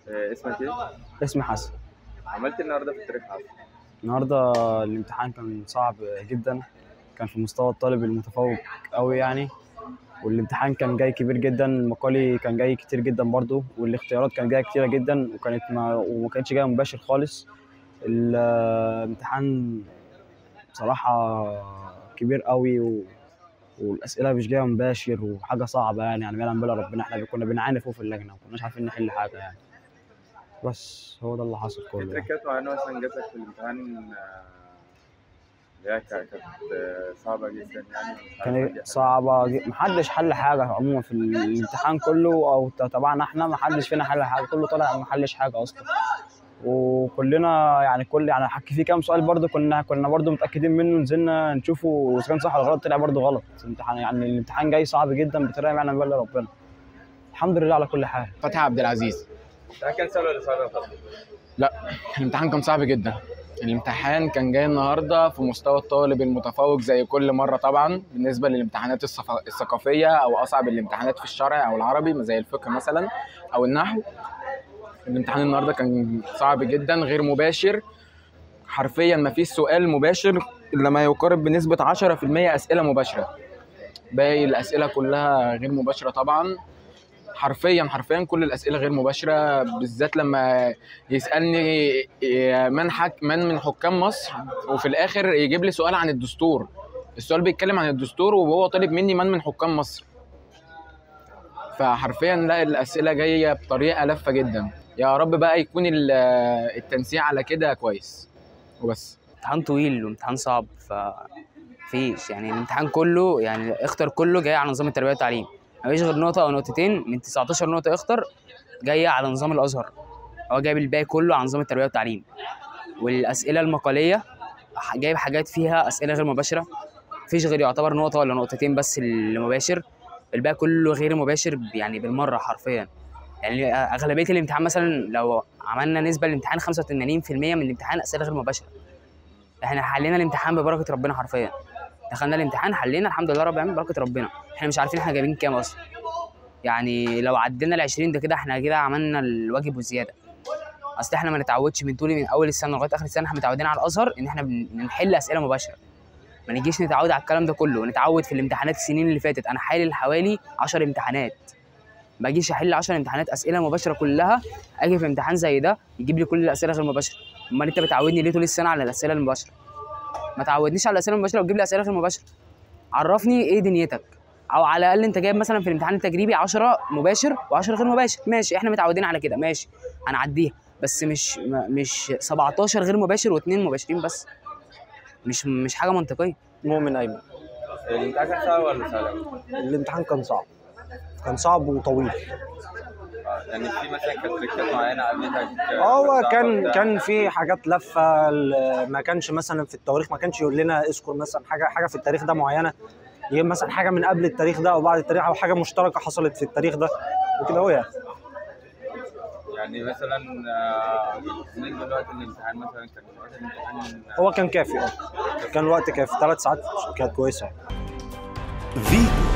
آه، اسمك ايه؟ اسمي حسن عملت إيه النهارده في التاريخ حسن النهارده الامتحان كان صعب جدا كان في مستوى الطالب المتفوق قوي يعني والامتحان كان جاي كبير جدا المقالي كان جاي كتير جدا برضو والاختيارات كان جايه كتيره جدا وكانت ما وما كانتش جايه مباشر خالص الامتحان بصراحه كبير قوي و... والاسئله مش جايه مباشر وحاجه صعبه يعني يعني ما يعلم بها ربنا احنا كنا بنعاني فوق في اللجنه ما كناش عارفين نحل حاجه يعني بس هو ده اللي حصل في كله يعني. تريكات معينة مثلا جات لك في الامتحان آه، اللي هي كا- كانت آه، صعبة جدا يعني مش عارف حد كانت يحلها. صعبة ج- محدش حل حاجة عموما في الامتحان كله أو ت- تبعنا احنا محدش فينا حل حاجة كله طالع ما حلش حاجة أصلا وكلنا يعني كل يعني حكي في كام سؤال برضه كنا كنا برضه متأكدين منه نزلنا نشوفه إذا كان صح ولا غلط طلع برضه غلط الامتحان يعني الامتحان جاي صعب جدا بطريقة ما يعلم بها إلا ربنا الحمد لله على كل حال فتحي عبد العزيز الامتحان كان سهل ولا صعب يا فضل؟ لا الامتحان كان صعب جدا الامتحان كان جاي النهارده في مستوى الطالب المتفوق زي كل مره طبعا بالنسبه للامتحانات الصف- الثقافيه او اصعب الامتحانات في الشرع او العربي زي الفقه مثلا او النحو الامتحان النهارده كان صعب جدا غير مباشر حرفيا ما فيش سؤال مباشر الا ما يقارب بنسبه 10% اسئله مباشره باقي الاسئله كلها غير مباشره طبعا حرفيا حرفيا كل الاسئله غير مباشره بالذات لما يسالني من حك من من حكام مصر وفي الاخر يجيب لي سؤال عن الدستور السؤال بيتكلم عن الدستور وهو طالب مني من من حكام مصر فحرفيا لا الاسئله جايه بطريقه لفه جدا يا رب بقى يكون ال- التنسيق على كده كويس وبس امتحان طويل وامتحان صعب ف فيش يعني الامتحان كله يعني اختر كله جاي على نظام التربيه والتعليم مفيش غير نقطه او نقطتين من 19 نقطه اختر جايه على نظام الازهر هو جايب الباقي كله على نظام التربيه والتعليم والاسئله المقاليه ح- جايب حاجات فيها اسئله غير مباشره مفيش غير يعتبر نقطه ولا نقطتين بس اللي مباشر الباقي كله غير مباشر ب- يعني بالمره حرفيا يعني اغلبيه الامتحان مثلا لو عملنا نسبه للامتحان 85% من الامتحان اسئله غير مباشره احنا حلينا الامتحان ببركه ربنا حرفيا دخلنا الامتحان حلينا الحمد لله رب العالمين ببركه ربنا احنا مش عارفين احنا جايبين كام اصلا يعني لو عدينا ال 20 ده كده احنا كده عملنا الواجب وزياده اصل احنا ما نتعودش من طول من اول السنه لغايه اخر السنه احنا متعودين على الازهر ان احنا بن- بنحل اسئله مباشره ما نجيش نتعود على الكلام ده كله نتعود في الامتحانات السنين اللي فاتت انا حالل حوالي 10 امتحانات ما اجيش احل 10 امتحانات اسئله مباشره كلها اجي في امتحان زي ده يجيب لي كل الاسئله غير مباشره امال انت بتعودني ليه طول السنه على الاسئله المباشره ما تعودنيش على الاسئله المباشره وتجيب لي اسئله غير مباشره عرفني ايه دنيتك او على الاقل انت جايب مثلا في الامتحان التجريبي 10 مباشر و10 غير مباشر ماشي احنا متعودين على كده ماشي هنعديها بس مش م- مش 17 غير مباشر واثنين مباشرين بس مش مش حاجه منطقيه مؤمن ايمن الامتحان كان سهل ولا صعب؟ الامتحان كان صعب كان صعب وطويل آه، يعني في مثلا كانت تريكات معينة قابلتك آه، هو صعبة كان بتاع؟ كان في حاجات لفه ال- ما كانش مثلا في التواريخ ما كانش يقول لنا اذكر مثلا حاجه حاجه في التاريخ ده معينه يجيب مثلا حاجه من قبل التاريخ ده او بعد التاريخ او حاجه مشتركه حصلت في التاريخ ده وكده هو يعني يعني مثلا آه، بالنسبة لوقت الامتحان مثلا كان وقت الامتحان آه، هو كان كافي اه كان الوقت كافي ثلاث ساعات كانت كويسه فيتو